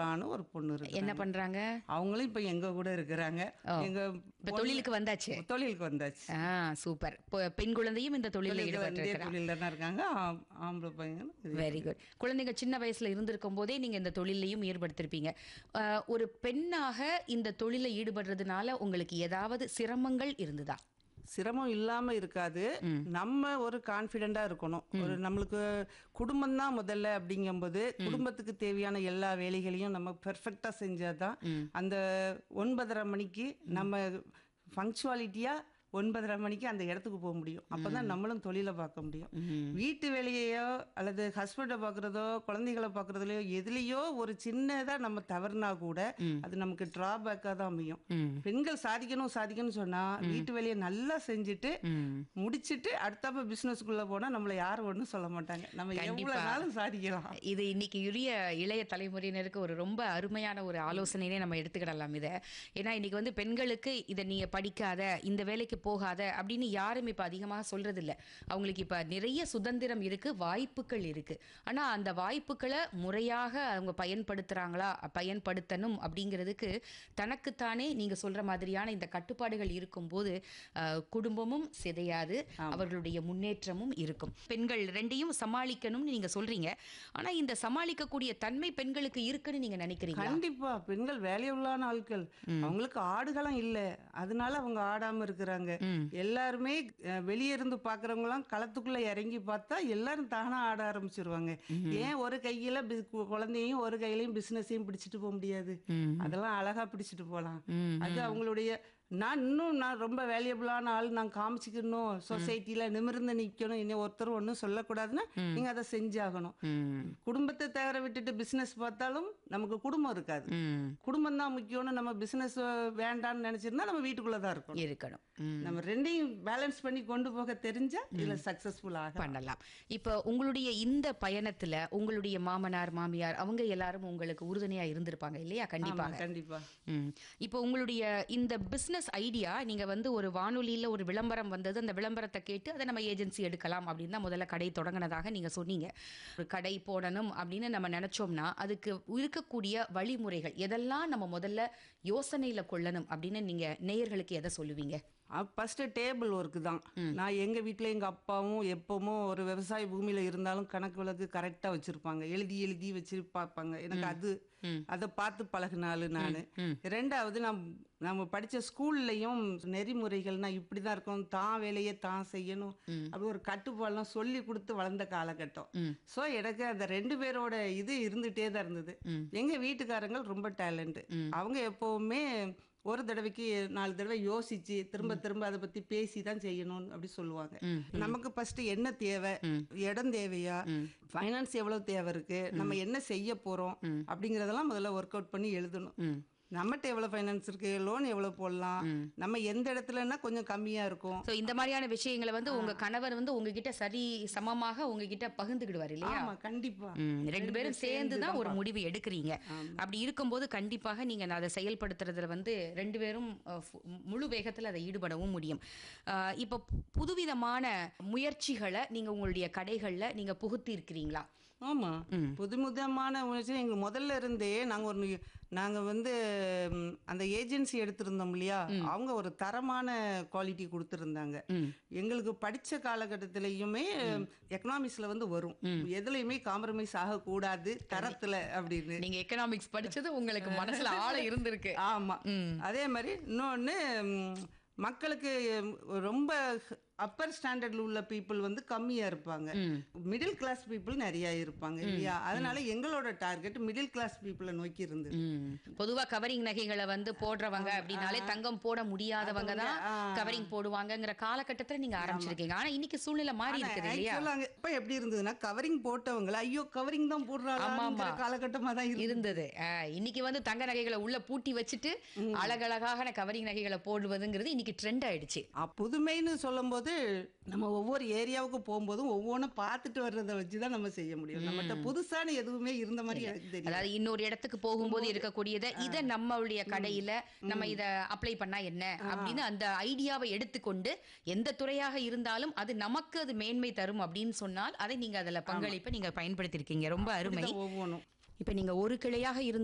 கமலான்னு ஒரு பொண்ணு இருக்கு என்ன பண்றாங்க அவங்களும் இப்ப எங்க கூட இருக்கிறாங்க ஓ. எங்க இப்ப தொழிலுக்கு வந்தாச்சு தொழிலுக்கு வந்தாச்சு ஆ சூப்பர் பொ- பெண் குழந்தையும் இந்த தொழிலில் தொழிலுக்கு ஈடுபட்டு வந்து இருக்கிறாங்க தொழில தான் இருக்காங்க ஆம்- ஆம்பளை பையன் இது. வெரி குட் குழந்தைங்க சின்ன வயசுல இருந்திருக்கும் போதே நீங்க இந்த தொழிலையும் ஈடுபடுத்திருப்பீங்க அஹ், ஒரு பெண்ணாக இந்த தொழிலை ஈடுபடுறதுனால உங்களுக்கு ஏதாவது சிரமங்கள் இருந்ததா சிரமம் இல்லாம இருக்காது நம்ம ஒரு கான்ஃபிடென்ட்டா இருக்கணும் ஒரு நம்மளுக்கு குடும்பம் தான் முதல்ல அப்படிங்கும்போது குடும்பத்துக்கு தேவையான எல்லா வேலைகளையும் நம்ம பெர்ஃபெக்டா செஞ்சாதான் அந்த ஒன்பதரை மணிக்கு நம்ம ஃபங்க்சுவாலிட்டியா ஒன்பதரை மணிக்கு அந்த இடத்துக்கு போக முடியும் அப்பதான் நம்மளும் தொழிலை பார்க்க முடியும் வீட்டு வேலையையோ அல்லது ஹஸ்பண்டை பார்க்குறதோ குழந்தைகளை பார்க்குறதுலையோ எதுலேயோ ஒரு சின்னதா நம்ம தவறுனா கூட அது நமக்கு டிராபேக்காக தான் அமையும் பெண்கள் சாதிக்கணும் சாதிக்கணும்னு சொன்னா வீட்டு வேலையை நல்லா செஞ்சுட்டு முடிச்சிட்டு அடுத்தாப்ப பிசினஸ்க்குள்ள போனா நம்மள யாரும் ஒண்ணும் சொல்ல மாட்டாங்க நம்ம எவ்வளவு நாளும் சாதிக்கலாம் இது இன்னைக்கு உரிய இளைய தலைமுறையினருக்கு ஒரு ரொம்ப அருமையான ஒரு ஆலோசனைனே நம்ம எடுத்துக்கிடலாம் இதை ஏன்னா இன்னைக்கு வந்து பெண்களுக்கு இதை நீங்க படிக்காத இந்த வேலைக்கு போகாத அப்படின்னு யாரும் இப்ப அதிகமாக சொல்றது இல்ல அவங்களுக்கு இப்ப நிறைய சுதந்திரம் இருக்கு வாய்ப்புகள் இருக்கு ஆனா அந்த வாய்ப்புகளை முறையாக அவங்க பயன்படுத்துறாங்களா பயன்படுத்தணும் அப்படிங்கிறதுக்கு தனக்குத்தானே நீங்க சொல்ற மாதிரியான இந்த கட்டுப்பாடுகள் இருக்கும்போது அஹ், குடும்பமும் சிதையாது அவர்களுடைய முன்னேற்றமும் இருக்கும் பெண்கள் ரெண்டையும் சமாளிக்கணும்னு நீங்க சொல்றீங்க ஆனா இந்த சமாளிக்கக்கூடிய தன்மை பெண்களுக்கு இருக்குன்னு நீங்க நினைக்கிறீங்களா கண்டிப்பா பெண்கள் வேலையுள்ளான ஆட்கள் அவங்களுக்கு ஆடுகளம் இல்ல அதனால அவங்க ஆடாம இருக்கிறாங்க எல்லாருமே அஹ், வெளிய இருந்து பாக்குறவங்களாம் களத்துக்குள்ள இறங்கி பார்த்தா எல்லாரும் தானா ஆட ஆரம்பிச்சிருவாங்க ஏன் ஒரு கையில பி- கு- குழந்தையும் ஒரு கையிலயும் பிசினஸையும் பிடிச்சிட்டு போக முடியாது அதெல்லாம் அழகா பிடிச்சிட்டு போலாம் அது அவங்களுடைய நான் இன்னும் நான் ரொம்ப வேல்யூபிளான ஆள் நான் காமிச்சிக்கணும் சொசைட்டில நிமிர்ந்து நிக்கணும் இனி ஒருத்தர் ஒன்றும் சொல்லக்கூடாதுன்னா நீங்க அதை செஞ்சாகணும் குடும்பத்தை தவிர விட்டுட்டு பிசினஸ் பார்த்தாலும் நமக்கு குடும்பம் இருக்காது ம் குடும்பம் தான் முக்கியம்னு நம்ம பிசினஸ் வேண்டாம்னு நினைச்சிருந்தா நம்ம வீட்டுக்குள்ள தான் இருக்கணும் இருக்கணும் ம் நம்ம ரெண்டையும் பேலன்ஸ் பண்ணி கொண்டு போக தெரிஞ்சா இதுல சக்சஸ்ஃபுல் ஆக பண்ணலாம் இப்போ உங்களுடைய இந்த பயணத்துல உங்களுடைய மாமனார் மாமியார் அவங்க எல்லாரும் உங்களுக்கு உறுதுணையா இருந்திருப்பாங்க இல்லையா கண்டிப்பாக கண்டிப்பா ம். இப்போ உங்களுடைய இந்த பிசினஸ் ஐடியா நீங்க வந்து ஒரு வானொலியில ஒரு விளம்பரம் வந்தது அந்த விளம்பரத்தை கேட்டு அதை நம்ம ஏஜென்சி எடுக்கலாம் அப்படின்னு தான் முதல்ல கடை தொடங்கினதாக நீங்க சொன்னீங்க ஒரு கடை போடணும் அப்படின்னு நம்ம நினைச்சோம்னா அதுக்கு இருக்கக்கூடிய வழிமுறைகள் எதெல்லாம் நம்ம முதல்ல யோசனையில கொள்ளணும் அப்படின்னு நீங்க நேயர்களுக்கு எதை சொல்லுவீங்க ஃபர்ஸ்ட் டேபிள் ஒர்க் தான் நான் எங்க வீட்ல எங்க அப்பாவும் எப்பவும் ஒரு விவசாய பூமியில இருந்தாலும் கணக்கு விளக்கு கரெக்டா வச்சிருப்பாங்க எழுதி எழுதி வச்சு பார்ப்பாங்க எனக்கு அது அதை பார்த்து பழகினாலு நான் ரெண்டாவது நான் நம்ம படிச்ச ஸ்கூல்லையும் நெறிமுறைகள்னா இப்படிதான் இருக்கும் தான் வேலையை தான் செய்யணும் அப்படி ஒரு கட்டுப்பாடுலாம் சொல்லி கொடுத்து வளர்ந்த காலகட்டம் சோ எனக்கு அந்த ரெண்டு பேரோட இது இருந்துட்டே தான் இருந்தது எங்க வீட்டுக்காரங்க ரொம்ப டேலண்ட் அவங்க எப்பவுமே ஒரு தடவைக்கு நாலு தடவை யோசிச்சு திரும்ப திரும்ப அதை பத்தி பேசி தான் செய்யணும் அப்படி சொல்லுவாங்க நமக்கு ஃபர்ஸ்ட் என்ன தேவை இடம் தேவையா ஃபைனான்ஸ் எவ்வளவு தேவை இருக்கு நம்ம என்ன செய்ய போறோம் அப்படிங்கறதெல்லாம் முதல்ல ஒர்க் அவுட் பண்ணி எழுதணும் நம்மகிட்ட எவ்வளவு ஃபைனான்ஸ் இருக்கு லோன் எவ்வளவு போடலாம் நம்ம எந்த இடத்துலன்னா கொஞ்சம் கம்மியா இருக்கும் சோ இந்த மாதிரியான விஷயங்களை வந்து உங்க கணவர் வந்து உங்ககிட்ட சரி சமமாக உங்ககிட்ட பகிர்ந்துக்கிடுவார் இல்லையா ஆமா கண்டிப்பா ம், ரெண்டு பேரும் சேர்ந்து தான் ஒரு முடிவு எடுக்கிறீங்க அப்படி இருக்கும்போது கண்டிப்பாக நீங்க அதை செயல்படுத்துறதுல வந்து ரெண்டு பேரும் அஹ், ஃபு- முழு வேகத்துல அதை ஈடுபடவும் முடியும் அஹ், இப்போ புதுவிதமான முயற்சிகளை நீங்க உங்களுடைய கடைகள்ல நீங்க புகுத்தி இருக்கிறீங்களா ஆமா புதுமுதமான முயற்சி எங்க முதல்ல இருந்தே நாங்க ஒரு நாங்க வந்து ம், அந்த ஏஜென்சி எடுத்திருந்தோம் இல்லையா அவங்க ஒரு தரமான குவாலிட்டி கொடுத்திருந்தாங்க எங்களுக்கு படிச்ச காலகட்டத்திலயுமே எக்கனாமிக்ஸ்ல வந்து வரும் எதுலயுமே காம்ப்ரமைஸ் ஆகக்கூடாது தரத்துல அப்படின்னு நீங்க எக்கனாமிக்ஸ் படிச்சது உங்களுக்கு மனசுல ஆழ இருந்திருக்கு ஆமா அதே மாதிரி இன்னொன்னு ம், மக்களுக்கு ம், ரொம்ப அப்பர் ஸ்டாண்டர்ட்ல உள்ள பீப்புள் வந்து கம்மியா இருப்பாங்க மிடில் கிளாஸ் பீப்புள் நிறைய இருப்பாங்க இல்லையா அதனால எங்களோட டார்கெட் மிடில் கிளாஸ் பீப்புளை நோக்கி இருந்தது ம். பொதுவா கவரிங் நகைகளை வந்து போடுறவங்க அப்படின்னாலே தங்கம் போட முடியாதவங்க தான் கவரிங் போடுவாங்கங்கிற காலகட்டத்துல நீங்க ஆரம்பிச்சிருக்கீங்க ஆனா இன்னைக்கு சூழ்நிலை மாறி இருக்குது இல்லையா சொல்லுவாங்க இப்ப எப்படி இருந்ததுன்னா கவரிங் போட்டவங்க ஐயோ கவரிங் தான் போடுறாங்க காலகட்டமா தான் இருந்தது இருந்தது அஹ், இன்னைக்கு வந்து தங்க நகைகளை உள்ள பூட்டி வச்சுட்டு அழகழகான கவரிங் நகைகளை போடுவதுங்கிறது இன்னைக்கு ட்ரெண்ட் ஆயிடுச்சு அ, புதுமைன்னு சொல்லும்போது நம்ம ஒவ்வொரு ஏரியாவுக்கு போகும்போதும் ஒவ்வொன்றும் பார்த்துட்டு வர்றதை வச்சு தான் நம்ம செய்ய முடியும் நம்மகிட்ட புதுசான எதுவுமே இருந்த மாதிரி எனக்கு தெரியும் அதாவது இன்னொரு இடத்துக்கு போகும்போது இருக்கக்கூடியதை இத நம்மளுடைய கடையில நம்ம இத அப்ளை பண்ணா என்ன அப்படின்னு அந்த ஐடியாவை எடுத்துக்கொண்டு எந்த துறையாக இருந்தாலும் அது நமக்கு அது மேன்மை தரும் அப்படின்னு சொன்னால் அதை நீங்க அதுல பங்களிப்பை நீங்க பயன்படுத்தியிருக்கீங்க ரொம்ப அருமை ஒவ்வொன்றும் இப்ப நீங்க ஒரு கிளையாக இருந்து